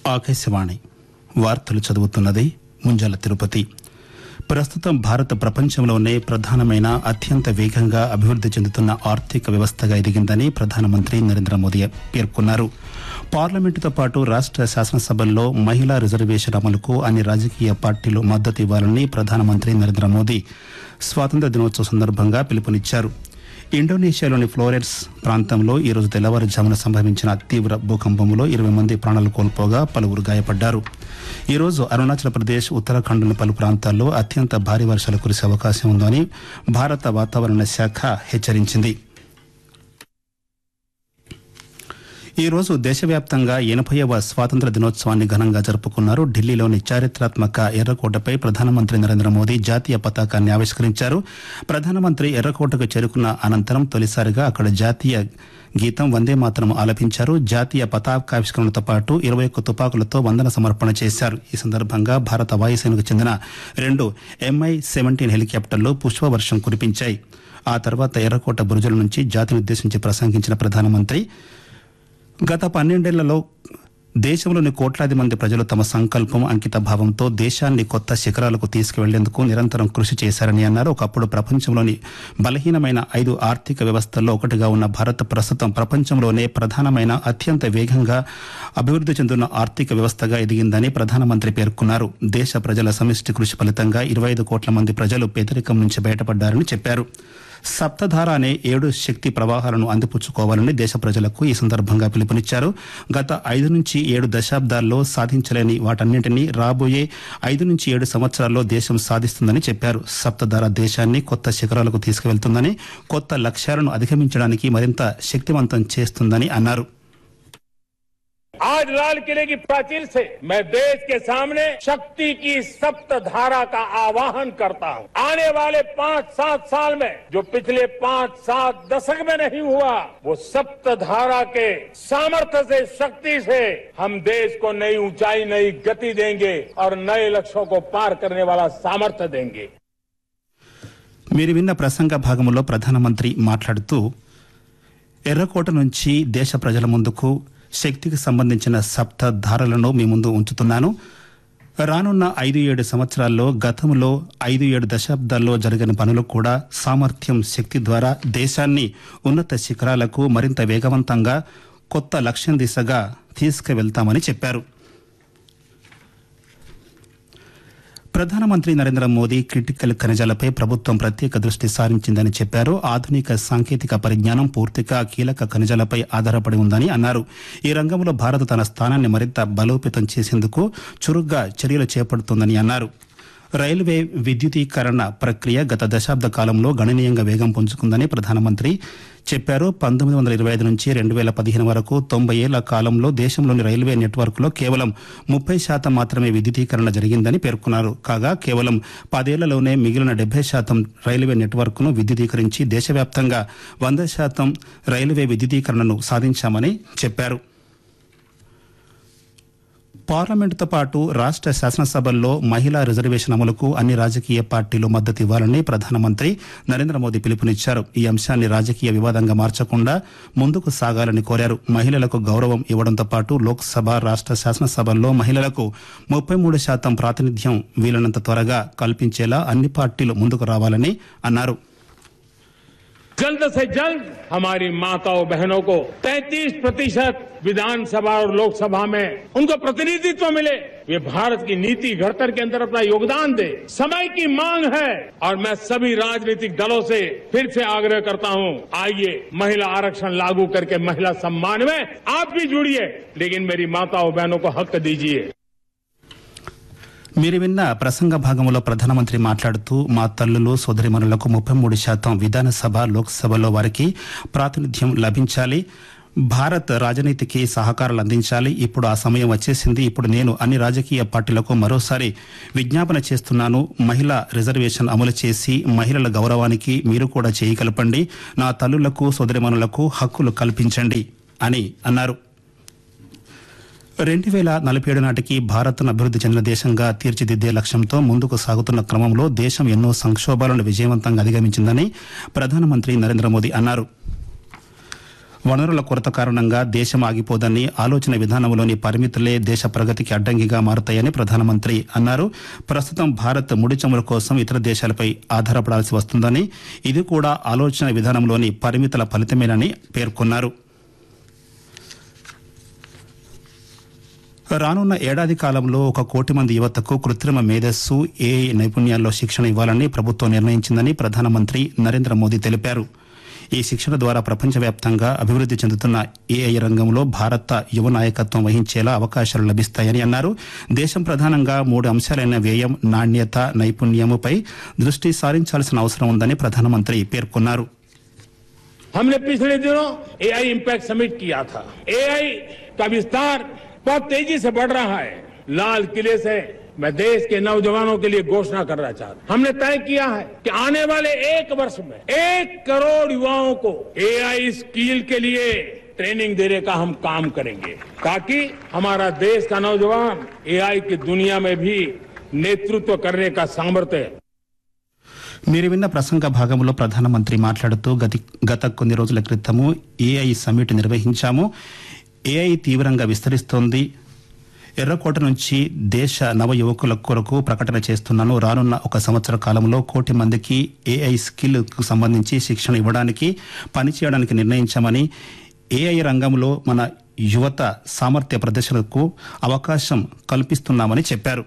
ఆకాశవాణి వార్తలు చదువుతున్నది ముంజాల తిరుపతి ప్రస్తుతం భారత ప్రపంచంలోనే ప్రధానమైన అత్యంత వేగంగా అభివృద్ధి చెందుతున్న ఆర్థిక వ్యవస్థగా ఎదిగిందని ప్రధానమంత్రి నరేంద్ర మోదీ పేర్కొన్నారు పార్లమెంటుతో పాటు రాష్ట్ర శాసనసభల్లో మహిళా రిజర్వేషన్ అమలుకు అన్ని రాజకీయ పార్టీలు మద్దతు ఇవ్వాలని ప్రధానమంత్రి నరేంద్ర మోదీ స్వాతంత్ర దినోత్సవ సందర్భంగా పిలుపునిచ్చారు ఇండోనేషియాలోని ఫ్లోరెన్స్ ప్రాంతంలో ఈ రోజు తెల్లవారుజామున సంభవించిన తీవ్ర భూకంపంలో ఇరవై మంది ప్రాణాలు కోల్పోగా పలువురు గాయపడ్డారు ఈ రోజు అరుణాచల్ ప్రదేశ్ ఉత్తరాఖండ్లోని పలు ప్రాంతాల్లో అత్యంత భారీ వర్షాలు కురిసే అవకాశం ఉందని భారత వాతావరణ శాఖ హెచ్చరించింది ఈ రోజు దేశవ్యాప్తంగా ఎనభైవ స్వాతంత్ర దినోత్సవాన్ని ఘనంగా జరుపుకున్నారు ఢిల్లీలోని చారిత్రాత్మక ఎర్రకోటపై ప్రధానమంత్రి నరేంద్ర మోదీ జాతీయ పతాకాన్ని ఆవిష్కరించారు ప్రధానమంత్రి ఎర్రకోటకు చేరుకున్న అనంతరం తొలిసారిగా అక్కడ జాతీయ గీతం వందే మాతరం ఆలపించారు జాతీయ పతాకావిష్కరణతో పాటు ఇరవై ఒక్క తుపాకులతో వందన సమర్పణ చేశారు ఈ సందర్భంగా భారత వాయుసేనకు చెందిన రెండు ఎంఐ సెవెంటీన్ హెలికాప్టర్లు పుష్పవర్షం కురిపించాయి ఆ తర్వాత ఎర్రకోట బురుజుల నుంచి జాతిని ఉద్దేశించి ప్రసంగించిన ప్రధానమంత్రి గత పన్నెండేళ్లలో దేశంలోని కోట్లాది మంది ప్రజలు తమ సంకల్పం అంకిత భావంతో దేశాన్ని కొత్త శిఖరాలకు తీసుకువెళ్లేందుకు నిరంతరం కృషి చేశారని అన్నారు ఒకప్పుడు ప్రపంచంలోని బలహీనమైన ఐదు ఆర్థిక వ్యవస్థల్లో ఒకటిగా ఉన్న భారత్ ప్రస్తుతం ప్రపంచంలోనే ప్రధానమైన అత్యంత వేగంగా అభివృద్ధి చెందుతున్న ఆర్థిక వ్యవస్థగా ఎదిగిందని ప్రధానమంత్రి పేర్కొన్నారు దేశ ప్రజల సమిష్టి కృషి ఫలితంగా ఇరవై ఐదు కోట్ల మంది ప్రజలు పేదరికం నుంచి బయటపడ్డారని చెప్పారు సప్తధార అనే ఏడు శక్తి ప్రవాహాలను అందిపుచ్చుకోవాలని దేశ ప్రజలకు ఈ సందర్భంగా పిలుపునిచ్చారు గత ఐదు నుంచి ఏడు దశాబ్దాల్లో సాధించలేని వాటన్నింటినీ రాబోయే ఐదు నుంచి ఏడు సంవత్సరాల్లో దేశం సాధిస్తుందని చెప్పారు సప్తధార దేశాన్ని కొత్త శిఖరాలకు తీసుకువెళ్తుందని కొత్త లక్ష్యాలను అధిగమించడానికి మరింత శక్తివంతం చేస్తుందని అన్నారు आज लाल किले की प्राचीर से मैं देश के सामने शक्ति की सप्त धारा का आवाहन करता हूं आने वाले पांच सात साल में जो पिछले पांच सात दशक में नहीं हुआ वो सप्त धारा के सामर्थ्य से शक्ति से हम देश को नई ऊंचाई नई गति देंगे और नए लक्ष्यों को पार करने वाला सामर्थ्य देंगे మీరు విన్న ప్రసంగ భాగంలో ప్రధానమంత్రి మాట్లాడుతూ ఎర్రకోట నుంచి దేశ ప్రజల ముందుకు శక్తికి సంబంధించిన సప్త ధారలను మీ ముందు ఉంచుతున్నాను రానున్న ఐదు ఏడు సంవత్సరాల్లో గతంలో ఐదు ఏడు దశాబ్దాల్లో జరిగిన పనులు కూడా సామర్థ్యం శక్తి ద్వారా దేశాన్ని ఉన్నత శిఖరాలకు మరింత వేగవంతంగా కొత్త లక్ష్యం దిశగా తీసుకువెళ్తామని చెప్పారు ప్రధానమంత్రి నరేంద్ర మోదీ క్రిటికల్ ఖనిజాలపై ప్రభుత్వం ప్రత్యేక దృష్టి సారించిందని చెప్పారు ఆధునిక సాంకేతిక పరిజ్ఞానం పూర్తిగా కీలక ఖనిజాలపై ఆధారపడి ఉందని అన్నారు ఈ రంగంలో భారత్ తన స్థానాన్ని మరింత బలోపేతం చేసేందుకు చురుగ్గా చర్యలు చేపడుతోందని అన్నారు రైల్వే విద్యుదీకరణ ప్రక్రియ గత దశాబ్ద కాలంలో గణనీయంగా వేగం పుంజుకుందని ప్రధానమంత్రి చెప్పారు పంతొమ్మిది వందల ఇరవై ఐదు నుంచి రెండు వేల పదిహేను వరకు తొంభై ఏళ్ల కాలంలో దేశంలోని రైల్వే నెట్వర్క్లో కేవలం ముప్పై శాతం మాత్రమే విద్యుదీకరణ జరిగిందని పేర్కొన్నారు కాగా కేవలం పదేళ్లలోనే మిగిలిన డెబ్బై శాతం రైల్వే నెట్వర్క్ను విద్యుదీకరించి దేశవ్యాప్తంగా వంద శాతం రైల్వే విద్యుదీకరణను సాధించామని చెప్పారు పార్లమెంటుతో పాటు రాష్ట్ర శాసనసభల్లో మహిళా రిజర్వేషన్ అమలుకు అన్ని రాజకీయ పార్టీలు మద్దతు ఇవ్వాలని ప్రధానమంత్రి నరేంద్ర మోదీ పిలుపునిచ్చారు ఈ అంశాన్ని రాజకీయ వివాదంగా మార్చకుండా ముందుకు సాగాలని కోరారు మహిళలకు గౌరవం ఇవ్వడంతో పాటు లోక్సభ రాష్ట్ర శాసనసభల్లో మహిళలకు ముప్పై మూడు శాతం ప్రాతినిధ్యం వీలైనంత త్వరగా కల్పించేలా అన్ని పార్టీలు ముందుకు రావాలని అన్నారు जल्द से जल्द हमारी माताओं बहनों को 33 प्रतिशत विधानसभा और लोकसभा में उनको प्रतिनिधित्व मिले वे भारत की नीति घड़तर के अंदर अपना योगदान दे समय की मांग है और मैं सभी राजनीतिक दलों से फिर से आग्रह करता हूं आइए महिला आरक्षण लागू करके महिला सम्मान में आप भी जुड़िए लेकिन मेरी माताओं बहनों को हक दीजिए మీరు విన్న ప్రసంగ భాగంలో ప్రధానమంత్రి మాట్లాడుతూ మా తల్లులు సోదరిమణులకు ముప్పై మూడు శాతం విధానసభ లోక్సభలో వారికి ప్రాతినిధ్యం లభించాలి భారత్ రాజనీతికి సహకారాలు అందించాలి ఇప్పుడు ఆ సమయం వచ్చేసింది ఇప్పుడు నేను అన్ని రాజకీయ పార్టీలకు మరోసారి విజ్ఞాపన చేస్తున్నాను మహిళా రిజర్వేషన్ అమలు చేసి మహిళల గౌరవానికి మీరు కూడా చేయగలపండి నా తల్లులకు సోదరిమణులకు హక్కులు కల్పించండి అని అన్నారు రెండు వేల నలభై ఏడు నాటికి భారత్ను అభివృద్ధి చెందిన దేశంగా తీర్చిదిద్దే లక్ష్యంతో ముందుకు సాగుతున్న క్రమంలో దేశం ఎన్నో సంక్షోభాలను విజయవంతంగా అధిగమించిందని ప్రధానమంత్రి నరేంద్ర మోదీ అన్నారు వనరుల కొరత కారణంగా దేశం ఆగిపోదని ఆలోచన విధానంలోని పరిమితులే దేశ ప్రగతికి అడ్డంకిగా మారుతాయని ప్రధానమంత్రి అన్నారు ప్రస్తుతం భారత్ ముడి చమురు కోసం ఇతర దేశాలపై ఆధారపడాల్సి వస్తుందని ఇది కూడా ఆలోచన విధానంలోని పరిమితుల ఫలితమేనని పేర్కొన్నారు రానున్న ఏడాది కాలంలో ఒక కోటి మంది యువతకు కృత్రిమ మేధస్సు ఏఐ నైపుణ్యాల్లో శిక్షణ ఇవ్వాలని ప్రభుత్వం నిర్ణయించిందని ప్రధానమంత్రి నరేంద్ర మోదీ తెలిపారు ఈ శిక్షణ ద్వారా ప్రపంచవ్యాప్తంగా అభివృద్ది చెందుతున్న ఏఐ రంగంలో భారత యువ నాయకత్వం వహించేలా అవకాశాలు లభిస్తాయని అన్నారు దేశం ప్రధానంగా మూడు అంశాలైన వ్యయం నాణ్యత నైపుణ్యముపై దృష్టి సారించాల్సిన అవసరం ఉందని ప్రధానమంత్రి పేర్కొన్నారు हमने पिछले दिनों एआई इम्पैक्ट समिट किया था एआई का विस्तार बहुत तेजी से बढ़ रहा है लाल किले से मैं देश के नौजवानों के लिए घोषणा करना चाहता हूं हमने तय किया है कि आने वाले एक वर्ष में एक करोड़ युवाओं को एआई स्किल के लिए ट्रेनिंग देने का हम काम करेंगे ताकि हमारा देश का नौजवान एआई की दुनिया में भी नेतृत्व करने का सामर्थ्य మీరు విన్న ప్రసంగ భాగంలో ప్రధానమంత్రి మాట్లాడుతూ గతి గత కొన్ని రోజుల క్రితము ఏఐ సమ్మిట్ నిర్వహించాము ఏఐ తీవ్రంగా విస్తరిస్తోంది ఎర్రకోట నుంచి దేశ నవ యువకుల కొరకు ప్రకటన చేస్తున్నాను రానున్న ఒక సంవత్సర కాలంలో కోటి మందికి ఏఐ స్కిల్ కు సంబంధించి శిక్షణ ఇవ్వడానికి పనిచేయడానికి నిర్ణయించామని ఏఐ రంగంలో మన యువత సామర్థ్య ప్రదర్శనకు అవకాశం కల్పిస్తున్నామని చెప్పారు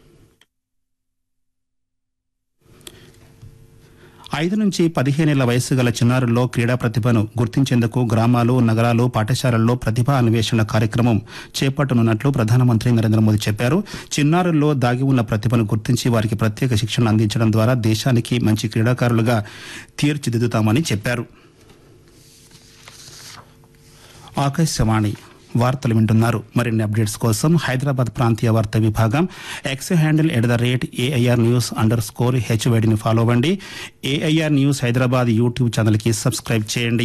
ఐదు నుంచి పదిహేనేళ్ల వయసు గల చిన్నారుల్లో క్రీడా ప్రతిభను గుర్తించేందుకు గ్రామాలు నగరాలు పాఠశాలల్లో ప్రతిభా అన్వేషణ కార్యక్రమం చేపట్టనున్నట్లు ప్రధానమంత్రి నరేంద్ర మోదీ చెప్పారు చిన్నారుల్లో దాగి ఉన్న ప్రతిభను గుర్తించి వారికి ప్రత్యేక శిక్షణ అందించడం ద్వారా దేశానికి మంచి క్రీడాకారులుగా తీర్చిదిద్దుతామని చెప్పారు ఆకాశవాణి వార్తలు వింటున్నారు మరిన్ని అప్డేట్స్ కోసం హైదరాబాద్ ప్రాంతీయ వార్తా విభాగం X handle at the rate AIR news underscore హెచ్వైడిని ఫాలో అవ్వండి ఏఐఆర్ న్యూస్ హైదరాబాద్ యూట్యూబ్ ఛానల్కి సబ్స్క్రైబ్ చేయండి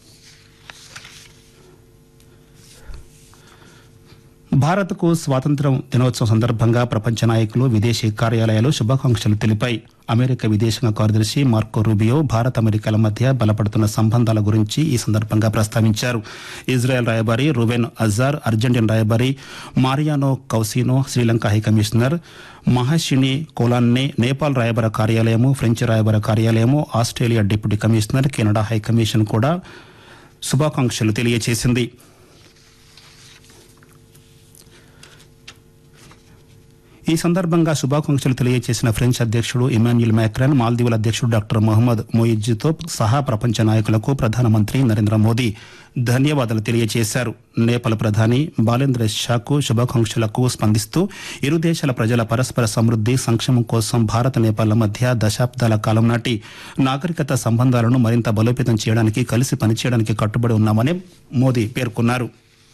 భారత్కు స్వాతంత్ర్యం దినోత్సవం సందర్భంగా ప్రపంచ నాయకులు విదేశీ కార్యాలయాలు శుభాకాంక్షలు తెలిపాయి అమెరికా విదేశాంగ కార్యదర్శి మార్కో రూబియో భారత్ అమెరికాల మధ్య బలపడుతున్న సంబంధాల గురించి ఈ సందర్భంగా ప్రస్తావించారు ఇజ్రాయెల్ రాయబారి రువెన్ అజార్ అర్జెంటీనా రాయబారి Mariano Causino Sri Lanka high commissioner Mahishini Kolonne Nepal రాయబార కార్యాలయము ఫ్రెంచ్ రాయబార కార్యాలయము Australia deputy commissioner Canada high commission కూడా శుభాకాంక్షలు తెలియజేసింది ఈ సందర్భంగా శుభాకాంక్షలు తెలియజేసిన ఫ్రెంచ్ అధ్యక్షుడు ఇమాన్యుల్ మ్యాక్రాన్ మాల్దీవుల అధ్యక్షుడు డాక్టర్ మొహమ్మద్ మొయిజ్తో సహా ప్రపంచ నాయకులకు ప్రధానమంత్రి నరేంద్ర మోదీ ధన్యవాదాలు తెలియజేశారు నేపాల్ ప్రధాని బాలేంద్ర షాకు శుభాకాంక్షలకు స్పందిస్తూ ఇరు దేశాల ప్రజల పరస్పర సమృద్ది సంక్షేమం కోసం భారత నేపాల్ మధ్య దశాబ్దాల కాలం నాటి నాగరికత సంబంధాలను మరింత బలోపేతం చేయడానికి కలిసి పనిచేయడానికి కట్టుబడి ఉన్నామని మోదీ పేర్కొన్నారు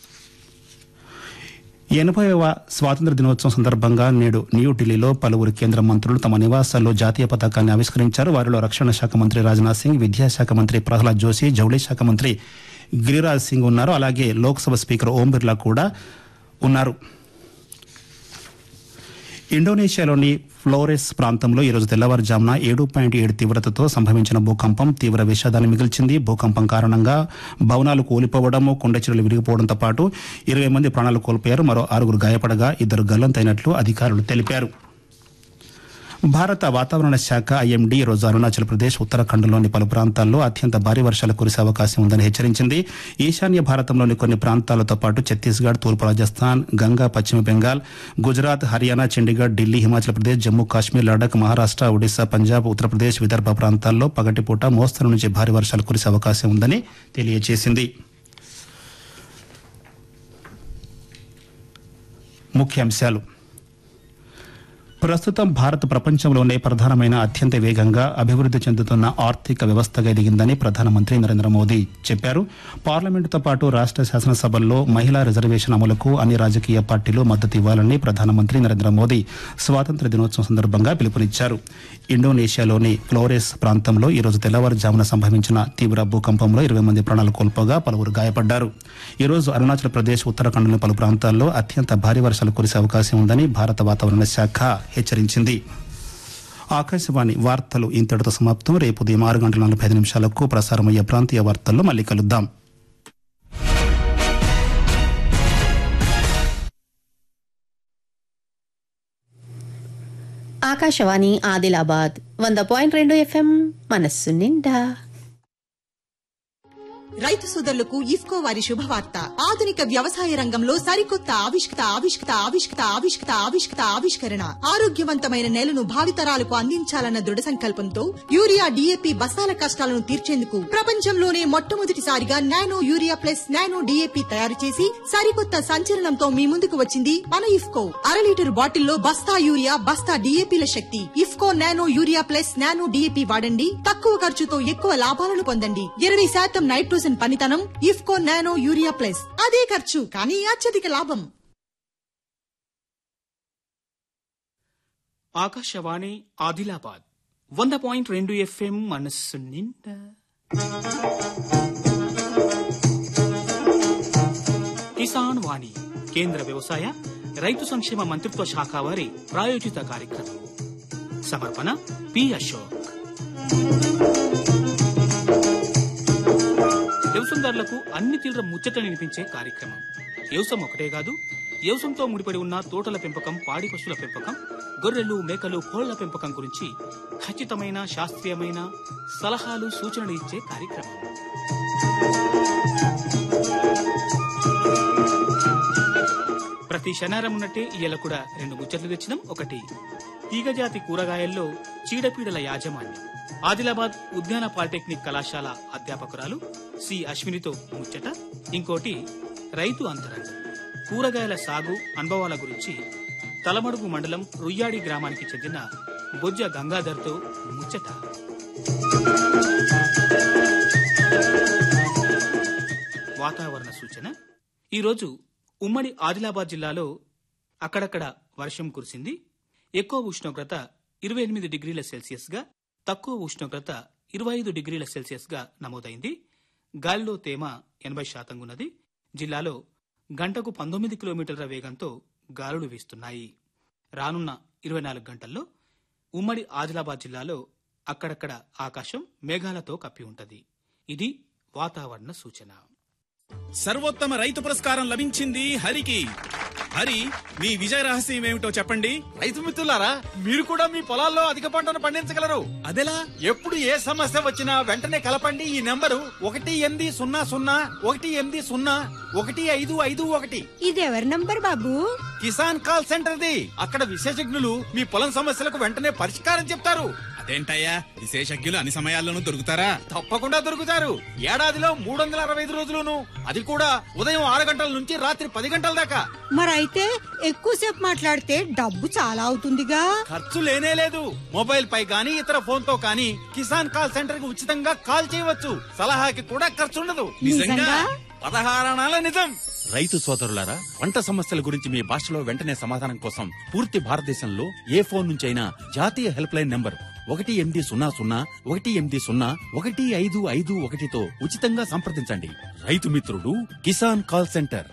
ఎనభైవ స్వాతంత్ర దినోత్సవం సందర్భంగా నేడు న్యూఢిల్లీలో పలువురు కేంద్ర మంత్రులు తమ నివాసాల్లో జాతీయ పతాకాన్ని ఆవిష్కరించారు వారిలో రక్షణ శాఖ మంత్రి రాజ్నాథ్ సింగ్ విద్యాశాఖ మంత్రి ప్రహ్లాద్ జోషి జౌళి శాఖ మంత్రి గిరిరాజ్ సింగ్ ఉన్నారు అలాగే లోక్సభ స్పీకర్ ఓం బిర్లా కూడా ఉన్నారు ఇండోనేషియాలోని ఫ్లోరెస్ ప్రాంతంలో ఈరోజు తెల్లవారుజామున ఏడు పాయింట్ ఏడు తీవ్రతతో సంభవించిన భూకంపం తీవ్ర విషాదాన్ని మిగిల్చింది భూకంపం కారణంగా భవనాలు కూలిపోవడము కొండ చెరువులు విరిగిపోవడంతో పాటు ఇరవై మంది ప్రాణాలు కోల్పోయారు మరో ఆరుగురు గాయపడగా ఇద్దరు గల్లంతైనట్లు అధికారులు తెలిపారు భారత వాతావరణ శాఖ ఐఎండీ ఈరోజు అరుణాచల్ ప్రదేశ్ ఉత్తరాఖండ్లోని పలు ప్రాంతాల్లో అత్యంత భారీ వర్షాలు కురిసే అవకాశం ఉందని హెచ్చరించింది ఈశాన్య భారతంలోని కొన్ని ప్రాంతాలతో పాటు ఛత్తీస్గఢ్ తూర్పు రాజస్థాన్ గంగా పశ్చిమ బెంగాల్ గుజరాత్ హర్యానా చండీగఢ్ ఢిల్లీ హిమాచల్ ప్రదేశ్ జమ్మూ కాశ్మీర్ లడాక్ మహారాష్ట్ర ఒడిశా పంజాబ్ ఉత్తరప్రదేశ్ విదర్భ ప్రాంతాల్లో పగటిపూట మోస్తరు నుంచి భారీ వర్షాలు కురిసే అవకాశం ఉందని తెలియజేసింది ముఖ్యాంశాలు ప్రస్తుతం భారత్ ప్రపంచంలోనే ప్రధానమైన అత్యంత వేగంగా అభివృద్ది చెందుతున్న ఆర్థిక వ్యవస్థగా ఎదిగిందని ప్రధానమంత్రి నరేంద్ర మోదీ చెప్పారు పార్లమెంటుతో పాటు రాష్ట శాసనసభల్లో మహిళా రిజర్వేషన్ అమలుకు అన్ని రాజకీయ పార్టీలు మద్దతు ఇవ్వాలని ప్రధానమంత్రి నరేంద్ర మోదీ స్వాతంత్ర దినోత్సవం సందర్భంగా పిలుపునిచ్చారు ఇండోనేషియాలోని ఫ్లోరెస్ ప్రాంతంలో ఈరోజు తెల్లవారుజామున సంభవించిన తీవ్ర భూకంపంలో ఇరవై మంది ప్రాణాలు కోల్పోగా పలువురు గాయపడ్డారు ఈరోజు అరుణాచల్ ప్రదేశ్ ఉత్తరాఖండ్లోని పలు ప్రాంతాల్లో అత్యంత భారీ వర్షాలు కురిసే అవకాశం ఉందని భారత వాతావరణ శాఖ హెచ్చరించింది ఆకాశవాణి వార్తలు ఇంతటితో సమాప్తం రేపు ఉదయం ఆరు గంటల నలభై ఐదు నిమిషాలకు ప్రసారమయ్యే ప్రాంతీయ వార్తల్లో మళ్ళీ కలుద్దాం ఆకాశవాణి ఆదిలాబాద్ వంద పాయింట్ రెండు ఎఫ్ఎం మనస్సు నిండా రైతు సోదరులకు ఇఫ్కో వారి శుభవార్త ఆధునిక వ్యవసాయ రంగంలో సరికొత్త ఆవిష్కృత ఆవిష్కృత ఆవిష్కృత ఆవిష్కృత ఆవిష్కృత ఆవిష్కరణ ఆరోగ్యవంతమైన నేలను భావితరాలకు అందించాలన్న దృఢ సంకల్పంతో యూరియా డీఏపీ బస్తాల కష్టాలను తీర్చేందుకు ప్రపంచంలోనే మొట్టమొదటిసారిగా nano urea plus nano DAP తయారు చేసి సరికొత్త సంచలనంతో మీ ముందుకు వచ్చింది మన ఇఫ్కో అర లీటర్ బాటిల్లో బస్తా యూరియా బస్తా డీఏపీల శక్తి IFFCO nano urea plus nano DAP వాడండి తక్కువ ఖర్చుతో ఎక్కువ లాభాలను పొందండి ఇరవై శాతం నైట్రోజన్ పనితనం ఇఫ్కో నానో యూరియా ప్లస్ అదే ఖర్చు కానీ అత్యధిక లాభం ఆకాశవాణి ఆదిలాబాద్ వంద పాయింట్ రెండు ఎఫ్ఎం మనస్సు నిండా కిసాన్ వాణి కేంద్ర వ్యవసాయ రైతు సంక్షేమ మంత్రిత్వ శాఖ వారి ప్రాయోజిత కార్యక్రమం సమర్పణ పి అశోక్ వ్యవసాయదారులకు అన్ని తీవ్ర ముచ్చట నినిపించే కార్యక్రమం వ్యవసాయం ఒకటే కాదు వ్యవసాయంతో ముడిపడి ఉన్న తోటల పెంపకం పాడి పశువుల పెంపకం గొర్రెలు మేకలు కోళ్ల పెంపకం గురించి ఖచ్చితమైన శాస్త్రీయమైన సలహాలు సూచనలు ఇచ్చే కార్యక్రమం ప్రతి శనివారం ఉన్నట్టే ఇయ్యాల కూడా రెండు ముచ్చట్లు తెచ్చినాం ఒకటి తీగజాతి కూరగాయల్లో చీడపీడల యాజమాన్యం ఆదిలాబాద్ ఉద్యాన పాలిటెక్నిక్ కళాశాల అధ్యాపకురాలు సి అశ్వినితో ముచ్చట ఇంకోటి రైతు అంతరంగం కూరగాయల సాగు అనుభవాల గురించి తలమడుగు మండలం రుయ్యాడి గ్రామానికి చెందిన బొజ్జ గంగాధర్తో ముచ్చట వాతావరణ సూచన ఈరోజు ఉమ్మడి ఆదిలాబాద్ జిల్లాలో అక్కడక్కడ వర్షం కురిసింది ఎక్కువ ఉష్ణోగ్రత ఇరవై ఎనిమిది డిగ్రీల సెల్సియస్ గా తక్కువ ఉష్ణోగ్రత ఇరవై ఐదు డిగ్రీల సెల్సియస్ గా నమోదైంది గాలిలో తేమ ఎనభై శాతం ఉన్నది జిల్లాలో గంటకు పంతొమ్మిది కిలోమీటర్ల వేగంతో గాలులు వీస్తున్నాయి రానున్న ఇరవై నాలుగు గంటల్లో ఉమ్మడి ఆదిలాబాద్ జిల్లాలో అక్కడక్కడ ఆకాశం మేఘాలతో కప్పి ఉంటది ఇది వాతావరణ సూచన సర్వోత్తమ రైతు పురస్కారం లభించింది హరికి హరి మీ విజయ రహస్యం ఏమిటో చెప్పండి రైతు మిత్రులారా మీరు కూడా మీ పొలాల్లో అధిక పంటను పండించగలరు అదెలా ఎప్పుడు ఏ సమస్య వచ్చినా వెంటనే కలపండి ఈ నెంబరు ఒకటి ఎనిమిది సున్నా సున్నా ఒకటి ఎనిమిది సున్నా ఒకటి ఐదు ఐదు ఒకటి ఇది ఎవరి నంబర్ బాబు కిసాన్ కాల్ సెంటర్ది అక్కడ విశేషజ్ఞులు మీ పొలం సమస్యలకు వెంటనే పరిష్కారం చెప్తారు అదేంటయ్యా విశేషజ్ఞులు అన్ని సమయాల్లోనూ దొరుకుతారా తప్పకుండా దొరుకుతారు ఏడాదిలో మూడు వందల అరవై ఐదు రోజులును అది కూడా ఉదయం ఆరు గంటల నుంచి రాత్రి పది గంటల దాకా మరైతే ఎక్కువసేపు మాట్లాడితే డబ్బు చాలా అవుతుందిగా ఖర్చు లేనే లేదు మొబైల్ పై గానీ ఇతర ఫోన్ తో కానీ కిసాన్ కాల్ సెంటర్ కి ఉచితంగా కాల్ చేయవచ్చు సలహాకి కూడా ఖర్చు ఉండదు నిజంగా? పదహారణాల నిజం రైతు సోదరులారా పంట సమస్యల గురించి మీ భాషలో వెంటనే సమాధానం కోసం పూర్తి భారతదేశంలో ఏ ఫోన్ నుంచైనా జాతీయ హెల్ప్ లైన్ నంబర్ ఒకటి ఎనిమిది సున్నా సున్నా ఒకటి ఎనిమిది సున్నా ఒకటి ఐదు ఐదు ఒకటితో ఉచితంగా సంప్రదించండి రైతు మిత్రుడు కిసాన్ కాల్ సెంటర్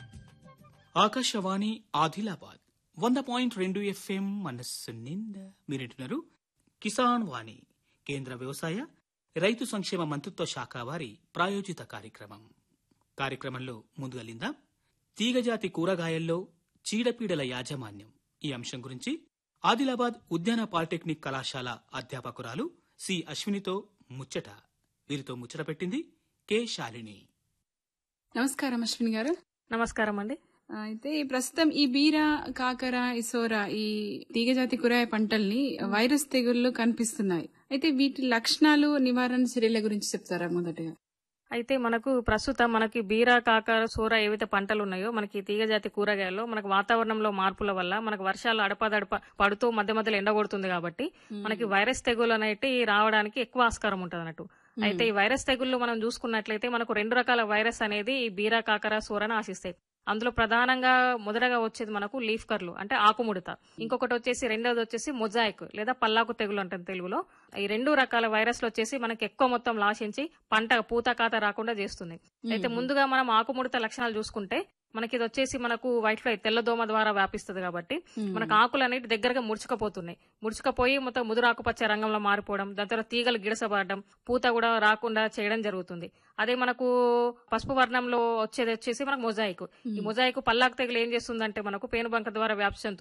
ఆకాశవాణి ఆదిలాబాద్ వంద పాయింట్ రెండు ఎఫ్ఎం మనస్సు నిండా మీరింటున్నారు కిసాన్ వాణి కేంద్ర వ్యవసాయ రైతు సంక్షేమ మంత్రిత్వ శాఖ వారి ప్రాయోజిత కార్యక్రమం కార్యక్రమంలో ముందుగలిందా తీగజాతి కూరగాయల్లో చీడపీడల యాజమాన్యం ఈ అంశం గురించి ఆదిలాబాద్ ఉద్యాన పాలిటెక్నిక్ కళాశాల అధ్యాపకురాలు సి అశ్వినితో ముచ్చట వీరితో ముచ్చట పెట్టింది కె శాలిని నమస్కారం అశ్విని గారు నమస్కారం అండి ఆ, అయితే ఈ ప్రస్తుతం ఈ బీర కాకర ఇసోర ఈ తీగజాతి కూరగాయ పంటల్ని వైరస్ తెగుళ్లు కనిపిస్తున్నాయి అయితే వీటి లక్షణాలు నివారణ చర్యల గురించి చెప్తారా మొదటగా అయితే మనకు ప్రస్తుతం మనకి బీర కాకర సోర ఏవైతే పంటలు ఉన్నాయో మనకి తీగజాతి కూరగాయల్లో మనకు వాతావరణంలో మార్పుల వల్ల మనకు వర్షాలు అడపదడప పడుతూ మధ్య మధ్యలో ఎండ కొడుతుంది కాబట్టి మనకి వైరస్ తెగులు అనేటి రావడానికి ఎక్కువ ఆస్కారం ఉంటుంది అన్నట్టు అయితే ఈ వైరస్ తెగుళ్ళు మనం చూసుకున్నట్లయితే మనకు రెండు రకాల వైరస్ అనేది ఈ బీర కాకర సోరను ఆశిస్తాయి అందులో ప్రధానంగా మొదటగా వచ్చేది మనకు లీఫ్ కర్లు అంటే ఆకుముడత ఇంకొకటి వచ్చేసి రెండోది వచ్చేసి మొజాయిక్ లేదా పల్లాకు తెగులు అంటాం తెలుగులో ఈ రెండు రకాల వైరస్లు వచ్చేసి మనకి ఎక్కువ మొత్తం లాశించి పంట పూత కాత రాకుండా చేస్తుంది అయితే ముందుగా మనం ఆకుముడత లక్షణాలు చూసుకుంటే మనకి ఇది వచ్చేసి మనకు వైట్ ఫ్లై తెల్లదోమ ద్వారా వ్యాపిస్తుంది కాబట్టి మనకు ఆకులు అనేవి దగ్గరగా ముడుచుకపోతున్నాయి ముడుచుకపోయి మొత్తం ముదురు ఆకుపచ్చ రంగంలో మారిపోవడం దాని తర్వాత తీగలు గిడసపడడం పూత కూడా రాకుండా చేయడం జరుగుతుంది అదే మనకు పసుపు వర్ణంలో వచ్చేది వచ్చేసి మనకు మొజాయిక్ ఈ మొజాయిక్ పల్లాకు తెగులు ఏం చేస్తుందంటే మనకు పేనుబంక ద్వారా వ్యాప్తి చెందుతుంది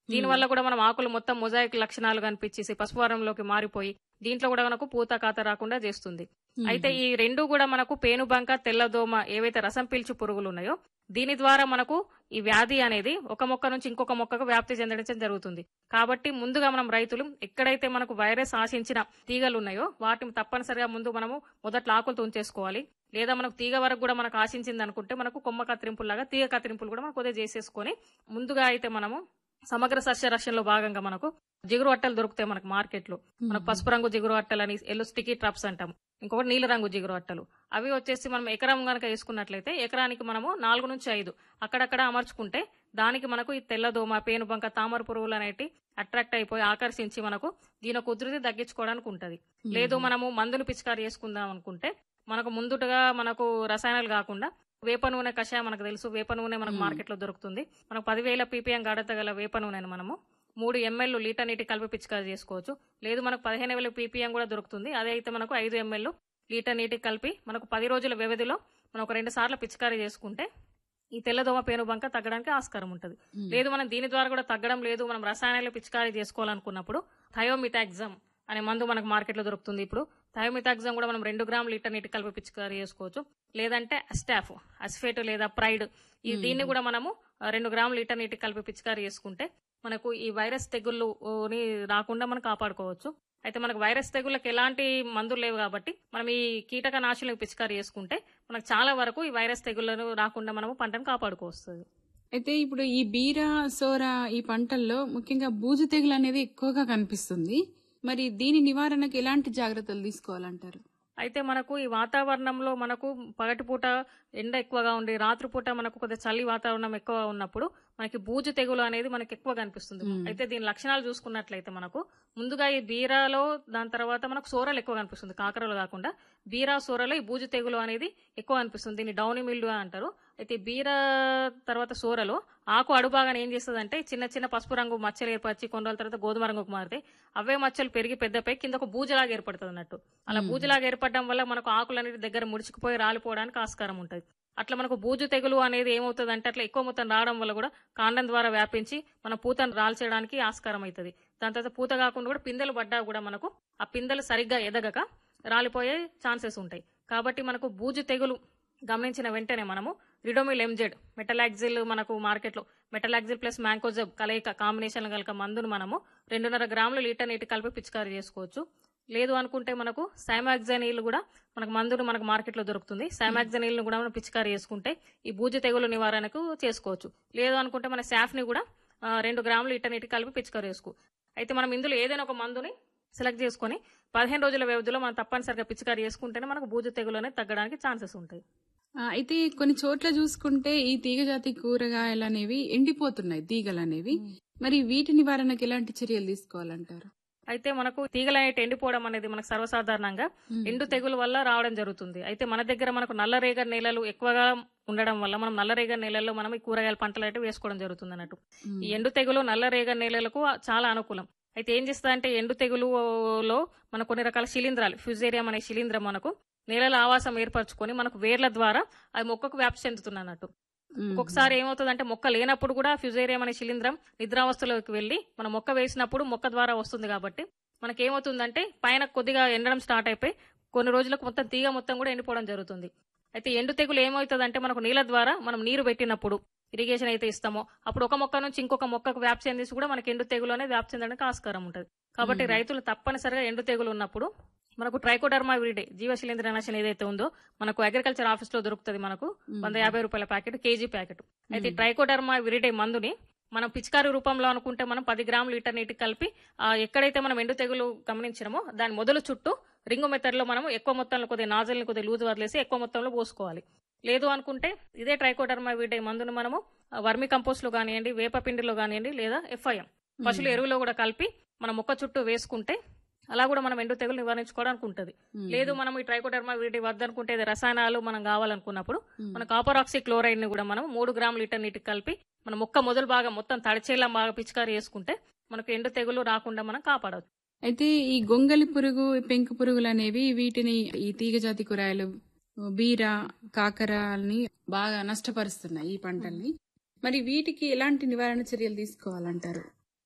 దీని వల్ల కూడా మనం ఆకులు మొత్తం మొజాయిక్ లక్షణాలు కనిపించేసి పసుపు వర్ణంలోకి మారిపోయి దీంట్లో కూడా మనకు పూత కాత రాకుండా చేస్తుంది అయితే ఈ రెండు కూడా మనకు పేనుబంక తెల్లదోమ ఏవైతే రసం పీల్చు పురుగులు ఉన్నాయో దీని ద్వారా మనకు ఈ వ్యాధి అనేది ఒక మొక్క నుంచి ఇంకొక మొక్కకు వ్యాప్తి చెందడం జరుగుతుంది కాబట్టి ముందుగా మనం రైతులు ఎక్కడైతే మనకు వైరస్ ఆశించిన తీగలు ఉన్నాయో వాటిని తప్పనిసరిగా ముందు మనము మొదట్లో ఆకులు తుంచేసుకోవాలి లేదా మనకు తీగ వరకు కూడా మనకు ఆశించింది అనుకుంటే మనకు కొమ్మ కత్తిరింపులాగా తీగ కత్తిరింపులు కూడా మనం కొద్దిగా చేసేసుకొని ముందుగా అయితే మనము సమగ్ర సస్య రక్షణలో భాగంగా మనకు జిగురు అట్టలు దొరుకుతాయి మనకు మార్కెట్ లో మనకు పసుపు రంగు జిగురు అట్టలు అని ఎల్లో స్టికీ ట్రాప్స్ అంటాం ఇంకొకటి నీల రంగు జిగురు అట్టలు అవి వచ్చేసి మనం ఎకరం గనక వేసుకున్నట్లయితే ఎకరానికి మనము నాలుగు నుంచి ఐదు అక్కడక్కడ అమర్చుకుంటే దానికి మనకు ఈ తెల్లదోమ పేనుబంక తామర పురుగులు అనేటి అట్రాక్ట్ అయిపోయి ఆకర్షించి మనకు దీని ఒక ఉధృతి తగ్గించుకోవడానికి ఉంటది లేదు మనము మందులు పిచికారి చేసుకుందాం అనుకుంటే మనకు ముందుటగా మనకు రసాయనాలు కాకుండా వేప నూనె కషాయం మనకు తెలుసు వేప నూనె మనకు మార్కెట్ లో దొరుకుతుంది మనకు పదివేల పీపీఎం గాఢత గల వేప నూనెను మనము మూడు ఎంఎల్ లీటర్ నీటి కలిపి పిచికారి చేసుకోవచ్చు లేదు మనకు పదిహేను వేల పీపీఎం కూడా దొరుకుతుంది అదే అయితే మనకు ఐదు ఎంఎల్ లీటర్ నీటికి కలిపి మనకు పది రోజుల వ్యవధిలో మనం ఒక రెండు సార్లు పిచికారి చేసుకుంటే ఈ తెల్లదోమ పేనుబంక తగ్గడానికి ఆస్కారం ఉంటుంది లేదు మనం దీని ద్వారా కూడా తగ్గడం లేదు మనం రసాయనాలు పిచికారీ చేసుకోవాలనుకున్నప్పుడు థయోమిటాగ్జమ్ అనే మందు మనకు మార్కెట్లో దొరుకుతుంది ఇప్పుడు థయోమితాగ్జమ్ కూడా మనం రెండు గ్రాములు లీటర్ నీటి కలిపి పిచికారీ చేసుకోవచ్చు లేదంటే అస్టాఫ్ అస్ఫేట్ లేదా ప్రైడ్ ఈ దీన్ని కూడా మనము ఆ, రెండు గ్రాములు లీటర్ నీటి కలిపి పిచికారీ చేసుకుంటే మనకు ఈ వైరస్ తెగుళ్ళు ఊ, ని రాకుండా మనం కాపాడుకోవచ్చు అయితే మనకు వైరస్ తెగుళ్ళకి ఎలాంటి మందులు లేవు కాబట్టి మనం ఈ కీటక నాశులకు పిచికారీ చేసుకుంటే మనకు చాలా వరకు ఈ వైరస్ తెగుళ్లను రాకుండా మనము పంటను కాపాడుకోవస్తుంది అయితే ఇప్పుడు ఈ బీర సోర ఈ పంటల్లో ముఖ్యంగా బూజు తెగులు అనేది ఎక్కువగా కనిపిస్తుంది మరి దీని నివారణకు ఎలాంటి జాగ్రత్తలు తీసుకోవాలంటారు అయితే మనకు ఈ వాతావరణంలో మనకు పగటిపూట ఎండ ఎక్కువగా ఉండి రాత్రిపూట మనకు కొద్దిగా చలి వాతావరణం ఎక్కువ ఉన్నప్పుడు మనకి బూజు తెగులు అనేది మనకి ఎక్కువ కనిపిస్తుంది అయితే దీని లక్షణాలు చూసుకున్నట్లయితే మనకు ముందుగా ఈ బీరాలో దాని తర్వాత మనకు సోరలు ఎక్కువ కనిపిస్తుంది కాకరలు కాకుండా బీరా సోరలో ఈ బూజు తెగులు అనేది ఎక్కువ కనిపిస్తుంది దీన్ని డౌని మిల్లు అంటారు అయితే ఈ బీర తర్వాత సోరలో ఆకు అడుబాగానే ఏం చేస్తుంది అంటే చిన్న చిన్న పసుపు రంగు మచ్చలు ఏర్పరిచి కొన్ని రోజుల తర్వాత గోధుమ రంగుకు మారితే అవే మచ్చలు పెరిగి పెద్దపై కింద ఒక బూజలాగా ఏర్పడుతుంది అన్నట్టు అలా బూజలాగా ఏర్పడడం వల్ల మనకు ఆకులు అనేది దగ్గర ముడిచిపోయి రాలిపోవడానికి ఆస్కారం ఉంటుంది అట్లా మనకు బూజు తెగులు అనేది ఏమవుతుంది అంటే అట్లా ఎక్కువ మొత్తం రావడం వల్ల కూడా కాండం ద్వారా వ్యాపించి మన పూతను రాల్చేయడానికి ఆస్కారం అవుతుంది దాని తర్వాత పూత కాకుండా కూడా పిందెలు పడ్డా కూడా మనకు ఆ పిందెలు సరిగ్గా ఎదగక రాలిపోయే ఛాన్సెస్ ఉంటాయి కాబట్టి మనకు బూజు తెగులు గమనించిన వెంటనే మనము రిడోమిల్ ఎంజెడ్ మెటలాక్జిల్ మనకు మార్కెట్లో మెటలాక్జిల్ ప్లస్ మ్యాంకోజబ్ కలయిక కాంబినేషన్ కలక మందును మనము రెండున్నర గ్రాములు లీటర్ నీటి కలిపి పిచికారీ చేసుకోవచ్చు లేదు అనుకుంటే మనకు సైమాక్జనీల్ కూడా మనకు మందును మనకు మార్కెట్లో దొరుకుతుంది సైమాక్జనీల్ కూడా మనం పిచికారీ చేసుకుంటే ఈ బూజు తెగులు నివారణకు చేసుకోవచ్చు లేదు అనుకుంటే మన శాఫ్ని కూడా ఆ, రెండు గ్రాములు లీటర్ నీటి కలిపి పిచికారీ చేసుకో అయితే మనం ఇందులో ఏదైనా ఒక మందుని సెలెక్ట్ చేసుకొని పదిహేను రోజుల వ్యవధిలో మనం తప్పనిసరిగా పిచికారీ చేసుకుంటేనే మనకు బూజు తెగులు అనేది తగ్గడానికి ఛాన్సెస్ ఉంటాయి ఆ, అయితే కొన్ని చోట్ల చూసుకుంటే ఈ తీగజాతి కూరగాయలు అనేవి ఎండిపోతున్నాయి తీగలు అనేవి మరి వీటి నివారణకు ఎలాంటి చర్యలు తీసుకోవాలంటారు అయితే మనకు తీగలు అనేటి ఎండిపోవడం అనేది మనకు సర్వసాధారణంగా ఎండు తెగులు వల్ల రావడం జరుగుతుంది అయితే మన దగ్గర మనకు నల్లరేగడి నేలలు ఎక్కువగా ఉండడం వల్ల మనం నల్లరేగడి నేలల్లో మనం ఈ కూరగాయల పంటలు అయితే వేసుకోవడం జరుగుతుంది అన్నట్టు ఈ ఎండు తెగులు నల్లరేగడి నేలలకు చాలా అనుకూలం అయితే ఏం చేస్తుందంటే ఎండు తెగులులో మనకు కొన్ని రకాల శిలీంధ్రాలు ఫ్యూజేరియం అనే శిలీంధ్రం మనకు నేలల ఆవాసం ఏర్పరచుకొని మనకు వేర్ల ద్వారా అది మొక్కకు వ్యాప్తి చెందుతుంది అన్నట్టు ఒక్కొక్కసారి ఏమవుతుందంటే మొక్క లేనప్పుడు కూడా ఫ్యూజేరియం అనే శిలీంధ్రం నిద్రావస్థలోకి వెళ్ళి మన మొక్క వేసినప్పుడు మొక్క ద్వారా వస్తుంది కాబట్టి మనకి ఏమవుతుందంటే పైన కొద్దిగా ఎండడం స్టార్ట్ అయిపోయి కొన్ని రోజులకు మొత్తం తీగ మొత్తం కూడా ఎండిపోవడం జరుగుతుంది అయితే ఎండు తెగులు ఏమవుతుందంటే మనకు నీళ్ళ ద్వారా మనం నీరు పెట్టినప్పుడు ఇరిగేషన్ అయితే ఇస్తామో అప్పుడు ఒక మొక్క నుంచి ఇంకొక మొక్కకు వ్యాప్తి చెందేసి కూడా మనకి ఎండు తెగులు అనేది వ్యాప్తి చెందడానికి ఆస్కారం ఉంటుంది కాబట్టి మ్మ్. రైతులు తప్పనిసరిగా ఎండు తెగులు ఉన్నప్పుడు మనకు ట్రైకోడర్మా విరిడే జీవశిలీంద్ర నాశనం ఏదైతే ఉందో మనకు అగ్రికల్చర్ ఆఫీస్ లో దొరుకుతుంది మనకు వంద యాభై రూపాయల ప్యాకెట్ కేజీ ప్యాకెట్ అయితే మ్మ్. ట్రైకోడర్మా విరిడే మందుని మనం పిచికారి రూపంలో అనుకుంటే మనం పది గ్రాములు లీటర్ నీటికి కలిపి ఆ, ఎక్కడైతే మనం ఎండు తెగులు గమనించినామో దాని మొదలు చుట్టూ రింగు మెథడ్ లో మనం ఎక్కువ మొత్తంలో కొద్దిగా నాజల్ని కొద్దిగా లూజ్ వదిలేసి ఎక్కువ మొత్తంలో పోసుకోవాలి లేదు అనుకుంటే ఇదే ట్రైకోడర్మా విరిడే మందును మనము ఆ, వర్మి కంపోస్ట్ లో కానివ్వండి వేప పిండిలో కానివ్వండి లేదా ఎఫ్ఐఎం పశువుల ఎరువులో కూడా కలిపి మన మొక్క చుట్టూ వేసుకుంటే అలా కూడా మనం ఎండు తెగులు నివారించుకోవడానికి ఉంటుంది మ్మ్. లేదు మనం ఈ ట్రైకోడర్మా వీటి వద్దనుకుంటే ఇది రసాయనాలు మనం కావాలనుకున్నప్పుడు మన కాపర్ ఆక్సీ క్లోరైడ్ ని కూడా మనం మూడు గ్రాముల లీటర్ నీటికి కలిపి మన మొక్క మొదలు బాగా మొత్తం తడిచేలా బాగా పిచికారి చేసుకుంటే మనకు ఎండు తెగులు రాకుండా మనం కాపాడవచ్చు అయితే ఈ గొంగలి పురుగు పెంకు పురుగులు అనేవి వీటిని ఈ తీగజాతి కూరగాయలు బీర కాకరని బాగా నష్టపరుస్తున్నాయి ఈ పంటల్ని మరి వీటికి ఎలాంటి నివారణ చర్యలు తీసుకోవాలంటారు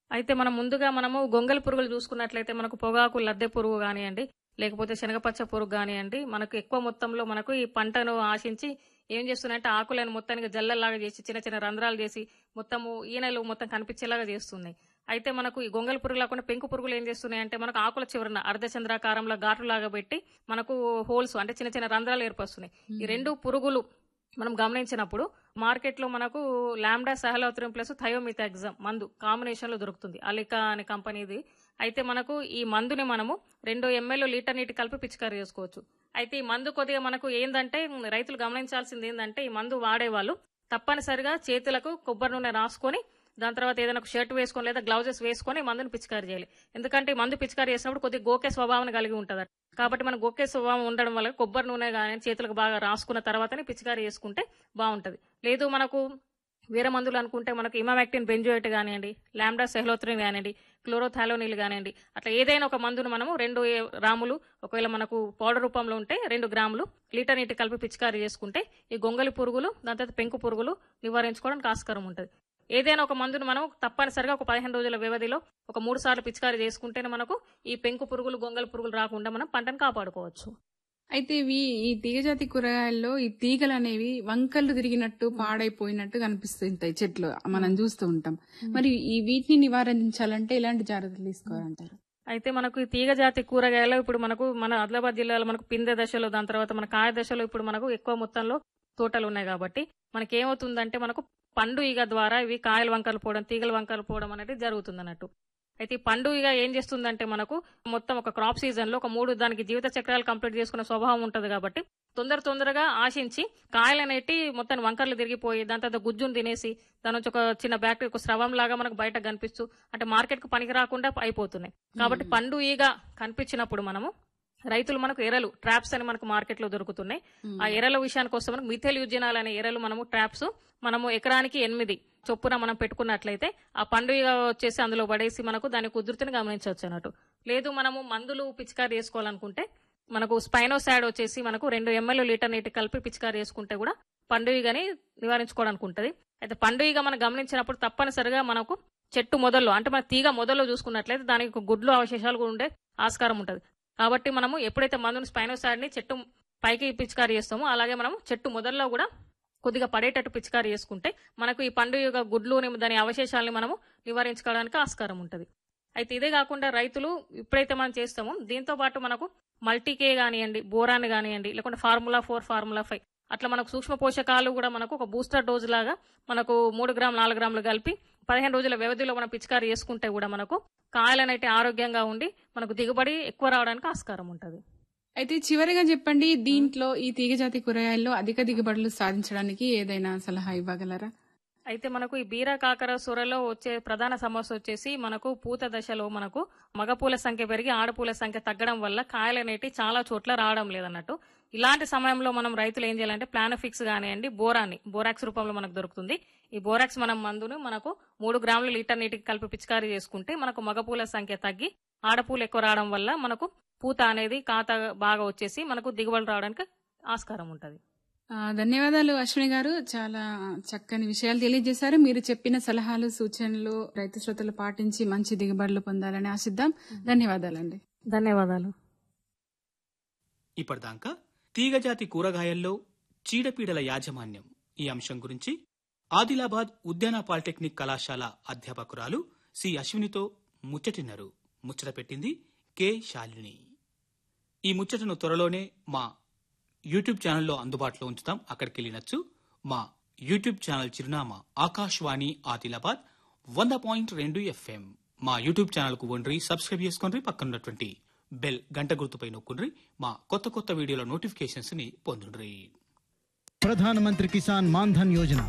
అయితే మనం ముందుగా మనము గొంగలి పురుగులు చూసుకున్నట్లయితే మనకు పొగాకు లద్దె పురుగు కానివ్వండి లేకపోతే శనగపచ్చ పురుగు కానివ్వండి మనకు ఎక్కువ మొత్తంలో మనకు ఈ పంటను ఆశించి ఏం చేస్తున్నాయంటే ఆకులను మొత్తానికి జల్లల్లాగా చేసి చిన్న చిన్న రంధ్రాలు చేసి మొత్తము ఈనెలు మొత్తం కనిపించేలాగా చేస్తున్నాయి అయితే మనకు ఈ గొంగలి పురుగు లేకుండా పెంకు పురుగులు ఏం చేస్తున్నాయి అంటే మనకు ఆకుల చివరన అర్ధచంద్రాకారంలో ఘాటులాగా పెట్టి మనకు హోల్స్ అంటే చిన్న చిన్న రంధ్రాలు ఏర్పరుస్తున్నాయి ఈ రెండు పురుగులు మనం గమనించినప్పుడు మార్కెట్లో మనకు లాండా సహలోత్రియం ప్లస్ థయోమిథాగ్జమ్ మందు కాంబినేషన్ లో దొరుకుతుంది అలికా అనే కంపెనీది అయితే మనకు ఈ మందుని మనము రెండు ఎంఎల్ లీటర్ నీటి కలిపి పిచికారీ చేసుకోవచ్చు అయితే ఈ మందు కొద్దిగా మనకు ఏందంటే రైతులు గమనించాల్సింది ఏంటంటే ఈ మందు వాడేవాళ్ళు తప్పనిసరిగా చేతులకు కొబ్బరి నూనె రాసుకొని దాని తర్వాత ఏదైనా ఒక షర్ట్ వేసుకొని లేదా గ్లౌజెస్ వేసుకొని మందుని పిచికారీ చేయాలి ఎందుకంటే ఈ మందు పిచికారీ చేసినప్పుడు కొద్దిగా గోకే స్వభావం కలిగి ఉంటుంది కాబట్టి మన గోకే స్వభావం ఉండడం వల్ల కొబ్బరి నూనె కానీ చేతులకు బాగా రాసుకున్న తర్వాతనే పిచికారీ చేసుకుంటే బాగుంటది లేదు మనకు వేరే మందులు అనుకుంటే మనకు ఇమామాక్టిన్ బెంజోయిట్ కానివ్వండి లాంబ్డా సెహలోత్రిన్ కానివ్వండి క్లోరోథాలోనిల్ కానివ్వండి అట్లా ఏదైనా ఒక మందును మనము రెండు ఏ- గ్రాములు ఒకవేళ మనకు పౌడర్ రూపంలో ఉంటే రెండు గ్రాములు లీటర్ నీటి కలిపి పిచికారీ చేసుకుంటే ఈ గొంగలి పురుగులు దాని తర్వాత పెంకు పురుగులు నివారించుకోవడానికి ఆస్కారం ఉంటుంది ఏదైనా ఒక మందును మనం తప్పనిసరిగా ఒక పదిహేను రోజుల వ్యవధిలో ఒక మూడు సార్లు పిచికారీ చేసుకుంటేనే మనకు ఈ పెంకు పురుగులు గొంగలి పురుగులు రాకుండా మనం పంటను కాపాడుకోవచ్చు అయితే ఇవి ఈ తీగజాతి కూరగాయల్లో ఈ తీగలు అనేవి వంకలు తిరిగినట్టు పాడైపోయినట్టు కనిపిస్తుంటాయి చెట్లు మనం చూస్తూ ఉంటాం మరి ఈ వీటిని నివారించాలంటే ఎలాంటి జాగ్రత్తలు తీసుకోవాలంటారు అయితే మనకు ఈ తీగ జాతి కూరగాయలు ఇప్పుడు మనకు మన ఆదిలాబాద్ జిల్లాలో మనకు పిందె దశలో దాని తర్వాత మన కాయ దశలో ఇప్పుడు మనకు ఎక్కువ మొత్తంలో తోటలు ఉన్నాయి కాబట్టి మనకి ఏమవుతుందంటే మనకు పండు ఈగ ద్వారా ఇవి కాయలు వంకలు పోవడం తీగలు వంకలు పోవడం అనేది జరుగుతుంది అన్నట్టు అయితే ఈ పండు ఈగ ఏం చేస్తుందంటే మనకు మొత్తం ఒక క్రాప్ సీజన్ లో ఒక మూడు దానికి జీవిత చక్రాలు కంప్లీట్ చేసుకునే స్వభావం ఉంటది కాబట్టి తొందర తొందరగా ఆశించి కాయలు అనేటి మొత్తం వంకర్లు తిరిగిపోయి దాని తర్వాత గుజ్జును తినేసి దాని నుంచి ఒక చిన్న బ్యాక్టీరియా ఒక స్రవం లాగా మనకు బయట కనిపిస్తూ అంటే మార్కెట్ కు పనికి రాకుండా అయిపోతున్నాయి కాబట్టి పండు ఈగ కనిపించినప్పుడు మనము రైతులు మనకు ఎరలు ట్రాప్స్ అని మనకు మార్కెట్ లో దొరుకుతున్నాయి ఆ ఎరల విషయానికి వస్తే మనకు మిథెల్ యుజనాలు అనే ఎరలు మనము ట్రాప్స్ మనము ఎకరానికి ఎనిమిది చొప్పున మనం పెట్టుకున్నట్లయితే ఆ పండుగ వచ్చేసి అందులో పడేసి మనకు దాని కుదురుతుని గమనించవచ్చు అన్నట్టు లేదు మనము మందులు పిచికారి చేసుకోవాలనుకుంటే మనకు స్పైనోసాడ్ వచ్చేసి మనకు రెండు ఎంఎల్ లీటర్ నీటి కలిపి పిచికారి చేసుకుంటే కూడా పండుగని నివారించుకోవడానికి ఉంటుంది అయితే పండుగ మనం గమనించినప్పుడు తప్పనిసరిగా మనకు చెట్టు మొదల్లో అంటే మన తీగ మొదల్లో చూసుకున్నట్లయితే దానికి ఒక గుడ్లు అవశేషాలు కూడా ఉండే ఆస్కారం ఉంటుంది కాబట్టి మనము ఎప్పుడైతే మందుని స్పైనోసాడ్ ని చెట్టు పైకి పిచికారి చేస్తామో అలాగే మనం చెట్టు మొదల్లో కూడా కొద్దిగా పడేటట్టు పిచికారి చేసుకుంటే మనకు ఈ పండు యొక్క గుడ్లు దాని అవశేషాలని మనము నివారించుకోవడానికి ఆస్కారం ఉంటుంది అయితే ఇదే కాకుండా రైతులు ఇప్పుడైతే మనం చేస్తామో దీంతో పాటు మనకు మల్టీకే కానివ్వండి బోరాన్ కానివ్వండి లేకుంటే ఫార్ములా ఫోర్ ఫార్ములా ఫైవ్ అట్లా మనకు సూక్ష్మ పోషకాలు కూడా మనకు ఒక బూస్టర్ డోజ్ లాగా మనకు మూడు గ్రాములు నాలుగు గ్రాములు కలిపి పదిహేను రోజుల వ్యవధిలో మనం పిచికారి చేసుకుంటే కూడా మనకు కాయలనైతే ఆరోగ్యంగా ఉండి మనకు దిగుబడి ఎక్కువ రావడానికి ఆస్కారం ఉంటుంది అయితే చివరిగా చెప్పండి దీంట్లో ఈ తీగజాతి కూరగాయల్లో అధిక దిగుబడులు సాధించడానికి ఏదైనా సలహా ఇవ్వగలరా అయితే మనకు ఈ బీర కాకర సొరలో వచ్చే ప్రధాన సమస్య వచ్చేసి మనకు పూత దశలో మనకు మగపూల సంఖ్య పెరిగి ఆడపూల సంఖ్య తగ్గడం వల్ల కాయలు అనేటి చాలా చోట్ల రావడం లేదన్నట్టు ఇలాంటి సమయంలో మనం రైతులు ఏం చేయాలంటే ప్లానఫిక్స్ కానివ్వండి బోరాన్ని బోరాక్స్ రూపంలో మనకు దొరుకుతుంది ఈ బోరాక్స్ మనం మందును మనకు మూడు గ్రాముల లీటర్ నీటికి కలిపి పిచికారీ చేసుకుంటే మనకు మగపూల సంఖ్య తగ్గి ఆడపూలు ఎక్కువ రావడం వల్ల మనకు పూత అనేది కాత బాగా వచ్చేసి మనకు దిగుబడి రావడానికి ఆస్కారం ఉంటుంది ఆ, ధన్యవాదాలు అశ్విని గారు చాలా చక్కని విషయాలు తెలియజేశారు మీరు చెప్పిన సలహాలు సూచనలు రైతు శ్రోతలు పాటించి మంచి దిగుబడులు పొందాలని ఆశిద్దాం ధన్యవాదాలండి ధన్యవాదాలు ఇప్పటిదాకా తీగజాతి కూరగాయల్లో చీడపీడల యాజమాన్యం ఈ అంశం గురించి ఆదిలాబాద్ ఉద్యాన పాలిటెక్నిక్ కళాశాల అధ్యాపకురాలు సి అశ్వినితో ముచ్చటిన్నారు ముచ్చట పెట్టింది కె శాలిని ఈ ముచ్చటను త్వరలోనే మా యూట్యూబ్ ఛానల్లో అందుబాటులో ఉంచుతాం అక్కడికి వెళ్ళినచ్చు మా యూట్యూబ్ ఛానల్ చిరునామా ఆకాశవాణి ఆదిలాబాద్ వంద పాయింట్ రెండు ఎఫ్ఎం మా యూట్యూబ్ ఛానల్కు వండ్రి సబ్స్క్రైబ్ చేసుకోండి పక్కనున్నటువంటి బెల్ గంట గుర్తుపై నొక్కుండ్రి మా కొత్త కొత్త వీడియోల నోటిఫికేషన్స్ ని పొందుండ్రి ప్రధానమంత్రి కిసాన్ మాన్ధన్ యోజన